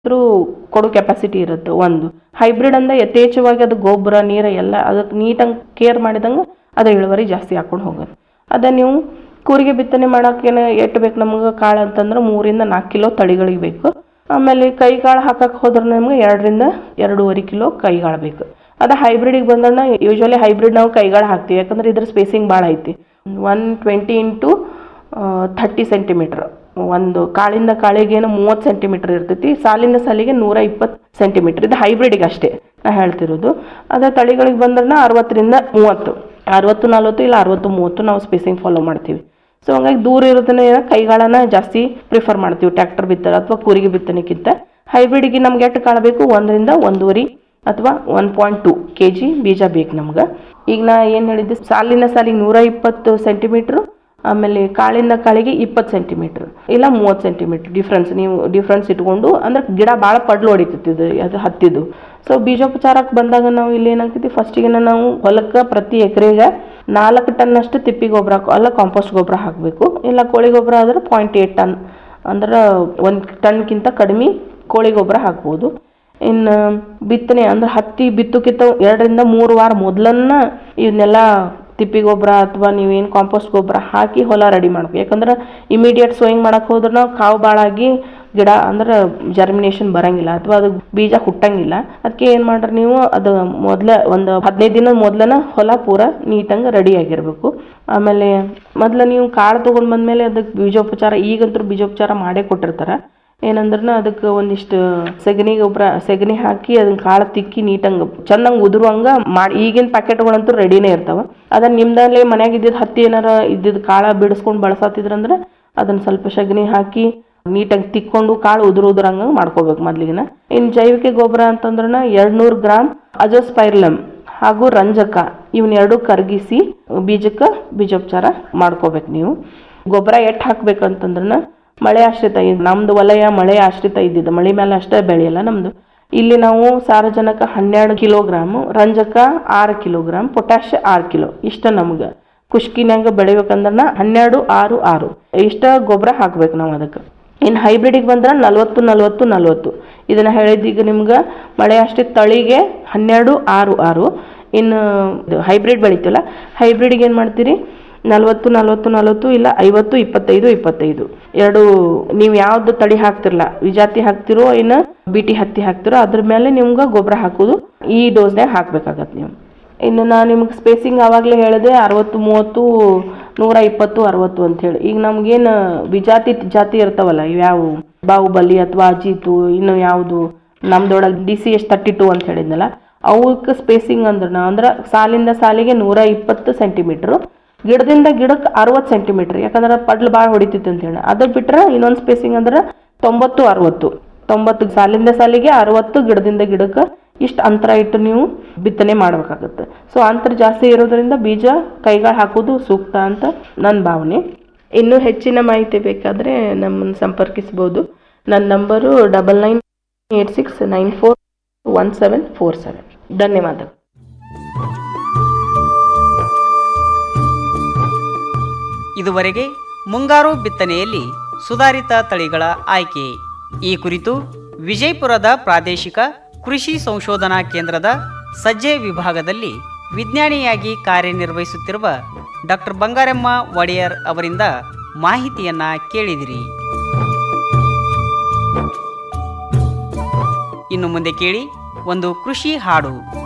ಆದ್ರೂ ಕೊಡೋ ಕೆಪಾಸಿಟಿ ಇರುತ್ತೆ ಒಂದು ಹೈಬ್ರಿಡ್ ಅಂದ್ರೆ ಯಥೇಚ್ಛವಾಗಿ ಅದು ಗೊಬ್ಬರ ನೀರು ಎಲ್ಲ ಅದಕ್ಕೆ ನೀಟಾಗಿ ಕೇರ್ ಮಾಡಿದಂಗೆ ಅದು ಇಳುವರಿ ಜಾಸ್ತಿ ಹಾಕೊಂಡು ಹೋಗುತ್ತೆ ಅದೇ ನೀವು ಕೂರಿಗೆ ಬಿತ್ತನೆ ಮಾಡೋಕ್ಕೇನು ಎಷ್ಟು ಬೇಕು ನಮ್ಗೆ ಕಾಳು ಅಂತಂದ್ರೆ ಮೂರಿಂದ ನಾಲ್ಕು ಕಿಲೋ ತಳಿಗಳಿಗೆ ಬೇಕು ಆಮೇಲೆ ಕೈ ಕಾಳು ಹಾಕಕ್ಕೆ ಹೋದ್ರೆ ನಮ್ಗೆ ಎರಡರಿಂದ ಎರಡೂವರೆ ಕಿಲೋ ಕೈಗಾಳು ಬೇಕು ಅದು ಹೈಬ್ರಿಡಿಗೆ ಬಂದಣ್ಣ ಯೂಶ್ವಲಿ ಹೈಬ್ರಿಡ್ ನಾವು ಕೈಗಾಳು ಹಾಕ್ತೀವಿ ಯಾಕಂದ್ರೆ ಇದ್ರ ಸ್ಪೇಸಿಂಗ್ ಭಾಳ ಐತಿ one twenty into thirty centimetre ಒಂದು ಕಾಳಿಂದ ಕಾಳಿಗೇನು ಮೂವತ್ತು ಸೆಂಟಿಮೀಟ್ರ್ ಇರ್ತೈತಿ ಸಾಲಿಂದ ಸಾಲಿಗೆ ನೂರ ಇಪ್ಪತ್ತು ಸೆಂಟಿಮೀಟ್ರ್ ಇದು ಹೈಬ್ರಿಡಿಗೆ ಅಷ್ಟೇ ನಾ ಹೇಳ್ತಿರೋದು ಅದೇ ತಳಿಗಳಿಗೆ ಬಂದ್ರೆ ಅರವತ್ತರಿಂದ ಮೂವತ್ತು ಅರವತ್ತು ನಲ್ವತ್ತು ಇಲ್ಲ ಅರವತ್ತು ಮೂವತ್ತು ನಾವು ಸ್ಪೇಸಿಂಗ್ ಫಾಲೋ ಮಾಡ್ತೀವಿ ಸೊ ಹಂಗಾಗಿ ದೂರ ಇರೋದನ್ನ ಏನೋ ಕೈಗಾಳನ್ನ ಜಾಸ್ತಿ ಪ್ರಿಫರ್ ಮಾಡ್ತೀವಿ ಟ್ರ್ಯಾಕ್ಟರ್ ಬಿತ್ತನೆ ಅಥವಾ ಕೂರಿಗೆ ಬಿತ್ತನೆಕ್ಕಿಂತ ಹೈಬ್ರಿಡ್ಗೆ ನಮ್ಗೆ ಎಷ್ಟು ಕಾಳು ಬೇಕು ಒಂದರಿಂದ ಒಂದೂವರೆ ಅಥವಾ one point two K G ಬೀಜ ಬೇಕು ನಮ್ಗೆ ಈಗ ನಾ ಏನು ಹೇಳಿದ್ದೆ ಸಾಲಿನ ಸಾಲಿಗೆ ನೂರ ಇಪ್ಪತ್ತು ಸೆಂಟಿಮೀಟ್ರು ಆಮೇಲೆ ಕಾಳಿಂದ ಕಾಳಿಗೆ ಇಪ್ಪತ್ತು ಸೆಂಟಿಮೀಟ್ರ್ ಇಲ್ಲ ಮೂವತ್ತು ಸೆಂಟಿಮೀಟ್ರ್ ಡಿಫ್ರೆನ್ಸ್ ನೀವು ಡಿಫ್ರೆನ್ಸ್ ಇಟ್ಕೊಂಡು ಅಂದ್ರೆ ಗಿಡ ಭಾಳ ಪಡ್ಲು ಹೊಡಿತೈತಿ ಇದು ಅದು ಹತ್ತಿದ್ದು ಸೊ ಬೀಜೋಪಚಾರಕ್ಕೆ ಬಂದಾಗ ನಾವು ಇಲ್ಲಿ ಏನಾಗ್ತೈತಿ ಫಸ್ಟಿಗೆ ನಾವು ಹೊಲಕ್ಕೆ ಪ್ರತಿ ಎಕರೆಗೆ ನಾಲ್ಕು ಟನ್ನಷ್ಟು ತಿಪ್ಪಿ ಗೊಬ್ಬರ ಅಲ್ಲ ಕಾಂಪೋಸ್ಟ್ ಗೊಬ್ಬರ ಹಾಕಬೇಕು ಇಲ್ಲ ಕೋಳಿ ಗೊಬ್ಬರ ಆದ್ರೆ ಪಾಯಿಂಟ್ ಏಟ್ ಟನ್ ಅಂದ್ರೆ ಒಂದು ಟನ್ಗಿಂತ ಕಡಿಮೆ ಕೋಳಿ ಗೊಬ್ಬರ ಹಾಕ್ಬೋದು ಇನ್ನು ಬಿತ್ತನೆ ಅಂದ್ರೆ ಹತ್ತಿ ಬಿತ್ತುಕ್ಕಿಂತ ಎರಡರಿಂದ ಮೂರು ವಾರ ಮೊದಲನ್ನ ಇವನ್ನೆಲ್ಲ ತಿಪ್ಪಿ ಗೊಬ್ಬರ ಅಥವಾ ನೀವೇನು ಕಾಂಪೋಸ್ಟ್ ಗೊಬ್ಬರ ಹಾಕಿ ಹೊಲ ರೆಡಿ ಮಾಡ್ಬೇಕು ಯಾಕಂದ್ರೆ ಇಮಿಡಿಯೇಟ್ ಸೋಯಿಂಗ್ ಮಾಡಕ್ಕೆ ಹೋದ್ರೆ ನಾವು ಕಾವು ಭಾಳಾಗಿ ಗಿಡ ಅಂದ್ರೆ ಜರ್ಮಿನೇಷನ್ ಬರಂಗಿಲ್ಲ ಅಥವಾ ಅದು ಬೀಜ ಹುಟ್ಟಂಗಿಲ್ಲ ಅದಕ್ಕೆ ಏನು ಮಾಡ್ರಿ ನೀವು ಅದು ಮೊದಲ ಒಂದು ಹದಿನೈದು ದಿನ ಮೊದಲನ ಹೊಲ ಪೂರ ನೀಟಂಗೆ ರೆಡಿ ಆಗಿರಬೇಕು ಆಮೇಲೆ ಮೊದಲು ನೀವು ಕಾಳು ತೊಗೊಂಡು ಬಂದಮೇಲೆ ಅದಕ್ಕೆ ಬೀಜೋಪಚಾರ ಈಗಂತೂ ಬೀಜೋಪಚಾರ ಮಾಡೇ ಕೊಟ್ಟಿರ್ತಾರೆ ಏನಂದ್ರೆ ಅದಕ್ಕೆ ಒಂದಿಷ್ಟು ಸಗಣಿ ಗೊಬ್ಬರ ಸಗಣಿ ಹಾಕಿ ಅದನ್ನ ಕಾಳು ತಿಕ್ಕಿ ನೀಟಂಗೆ ಚಂದಂಗೆ ಉದುರುವಂಗ ಮಾಡಿ ಈಗಿನ ಪ್ಯಾಕೆಟ್ಗಳಂತೂ ರೆಡಿನೇ ಇರ್ತಾವ ಅದನ್ನ ನಿಮ್ದಲ್ಲೇ ಮನ್ಯಾಗ ಇದ್ದಿದ್ದು ಹತ್ತಿ ಏನಾರ ಇದ್ದಿದ್ದು ಕಾಳ ಬಿಡಿಸ್ಕೊಂಡು ಬಳಸತ್ತಿದ್ರಂದ್ರೆ ಅದನ್ನ ಸ್ವಲ್ಪ ಸಗಣಿ ಹಾಕಿ ನೀಟಾಗಿ ತಿಕ್ಕೊಂಡು ಕಾಳು ಉದುರು ಉದುರಂಗ ಮಾಡ್ಕೋಬೇಕು ಮೊದ್ಲಿಗಿನ ಇನ್ನು ಜೈವಿಕ ಗೊಬ್ಬರ ಅಂತಂದ್ರೆ ಎರಡು ನೂರು ಗ್ರಾಮ್ ಅಜೋಸ್ಪೈರ್ಲಮ್ ಹಾಗೂ ರಂಜಕ ಇವನ್ನೆರಡು ಕರಗಿಸಿ ಬೀಜಕ್ಕೆ ಬೀಜೋಪಚಾರ ಮಾಡ್ಕೋಬೇಕು ನೀವು ಗೊಬ್ಬರ ಎಷ್ಟು ಹಾಕ್ಬೇಕಂತಂದ್ರೆ ಮಳೆ ಆಶ್ರಿತ ಈಗ ನಮ್ದು ವಲಯ ಮಳೆ ಆಶ್ರಿತ ಇದ್ದಿದ್ದು ಮಳೆ ಮೇಲೆ ಅಷ್ಟೇ ಬೆಳೆಯಲ್ಲ ನಮ್ದು ಇಲ್ಲಿ ನಾವು ಸಾರಜನಕ ಹನ್ನೆರಡು ಕಿಲೋಗ್ರಾಮ್ ರಂಜಕ ಆರು ಕಿಲೋಗ್ರಾಮ್ ಪೊಟ್ಯಾಶ್ ಆರು ಕಿಲೋ ಇಷ್ಟ ನಮ್ಗೆ ಕುಷ್ಕಿನ್ಯಾಗ ಬೆಳಿಬೇಕಂದ್ರೆ ಹನ್ನೆರಡು ಆರು ಆರು ಇಷ್ಟ ಗೊಬ್ಬರ ಹಾಕ್ಬೇಕು ನಾವು ಅದಕ್ಕೆ ಇನ್ನು ಹೈಬ್ರಿಡಿಗೆ ಬಂದ್ರೆ ನಲ್ವತ್ತು ನಲ್ವತ್ತು ನಲ್ವತ್ತು ಇದನ್ನ ಹೇಳಿದ್ದೀಗ ನಿಮ್ಗೆ ಮಳೆ ಅಷ್ಟೇ ತಳಿಗೆ ಹನ್ನೆರಡು ಆರು ಆರು ಇನ್ನು ಹೈಬ್ರಿಡ್ ಬೆಳಿತೀವಲ್ಲ ಹೈಬ್ರಿಡ್ಗೆ ಏನು ಮಾಡ್ತೀರಿ ನಲ್ವತ್ತು ನಲ್ವತ್ತು ನಲ್ವತ್ತು ಇಲ್ಲ ಐವತ್ತು ಇಪ್ಪತ್ತೈದು ಇಪ್ಪತ್ತೈದು ಎರಡು ನೀವು ಯಾವ್ದು ತಳಿ ಹಾಕ್ತಿರಲ್ಲ ವಿಜಾತಿ ಹಾಕ್ತಿರೋ ಇನ್ನು ಬಿಟಿ ಹತ್ತಿ ಹಾಕ್ತಿರೋ ಅದ್ರ ಮೇಲೆ ನಿಮ್ಗೆ ಗೊಬ್ಬರ ಹಾಕೋದು ಈ ಡೋಸ್ನಾಗ ಹಾಕ್ಬೇಕಾಗತ್ತೆ ನೀವು ಇನ್ನು ನಾನು ನಿಮ್ಗೆ ಸ್ಪೇಸಿಂಗ್ ಆವಾಗಲೇ ಹೇಳಿದೆ ಅರವತ್ತು ಮೂವತ್ತು ನೂರ ಇಪ್ಪತ್ತು ಅರವತ್ತು ಅಂತ ಹೇಳಿ ಈಗ ನಮ್ಗೇನು ವಿಜಾತಿ ಜಾತಿ ಇರ್ತಾವಲ್ಲ ಇವ್ಯಾವು ಬಾಹುಬಲಿ ಅಥವಾ ಅಜಿತು ಇನ್ನು ಯಾವುದು ನಮ್ದೊಳಗೆ D C S thirty two ಅಂತ ಹೇಳಿದ್ನಲ್ಲ ಅವಕ್ಕೆ ಸ್ಪೇಸಿಂಗ್ ಅಂದ್ರೆ ಅಂದ್ರೆ ಸಾಲಿಂದ ಸಾಲಿಗೆ ನೂರ ಇಪ್ಪತ್ತು ಸೆಂಟಿಮೀಟ್ರು ಗಿಡದಿಂದ ಗಿಡಕ್ಕೆ ಅರವತ್ತು ಸೆಂಟಿಮೀಟ್ರ್ ಯಾಕಂದ್ರೆ ಪಡ್ಲು ಭಾಳ ಹೊಡಿತೈತೆ ಅಂತ ಹೇಳಿ ಅದು ಬಿಟ್ರೆ ಇನ್ನೊಂದು ಸ್ಪೇಸಿಂಗ್ ಅಂದ್ರೆ ತೊಂಬತ್ತು ಅರವತ್ತು ತೊಂಬತ್ತು ಸಾಲಿಂದ ಸಾಲಿಗೆ ಅರವತ್ತು ಗಿಡದಿಂದ ಗಿಡಕ್ಕೆ ಇಷ್ಟು ಅಂತರ ಇಟ್ಟು ನೀವು ಬಿತ್ತನೆ ಮಾಡಬೇಕಾಗುತ್ತೆ ಸೊ ಅಂತರ ಜಾಸ್ತಿ ಇರೋದ್ರಿಂದ ಬೀಜ ಕೈಗಳು ಹಾಕೋದು ಸೂಕ್ತ ಅಂತ ನನ್ನ ಭಾವನೆ ಇನ್ನೂ ಹೆಚ್ಚಿನ ಮಾಹಿತಿ ಬೇಕಾದರೆ ನಮ್ಮನ್ನು ಸಂಪರ್ಕಿಸ್ಬೋದು ನನ್ನ number double nine eight six nine four one seven four seven ಧನ್ಯವಾದ ಇದುವರೆಗೆ ಮುಂಗಾರು ಬಿತ್ತನೆಯಲ್ಲಿ ಸುಧಾರಿತ ತಳಿಗಳ ಆಯ್ಕೆ ಈ ಕುರಿತು ವಿಜಯಪುರದ ಪ್ರಾದೇಶಿಕ ಕೃಷಿ ಸಂಶೋಧನಾ ಕೇಂದ್ರದ ಸಜ್ಜೆ ವಿಭಾಗದಲ್ಲಿ ವಿಜ್ಞಾನಿಯಾಗಿ ಕಾರ್ಯನಿರ್ವಹಿಸುತ್ತಿರುವ ಡಾಕ್ಟರ್ ಬಂಗಾರಮ್ಮ ಒಡೆಯರ್ ಅವರಿಂದ ಮಾಹಿತಿಯನ್ನ ಕೇಳಿದಿರಿ ಇನ್ನು ಮುಂದೆ ಕೇಳಿ ಒಂದು ಕೃಷಿ ಹಾಡು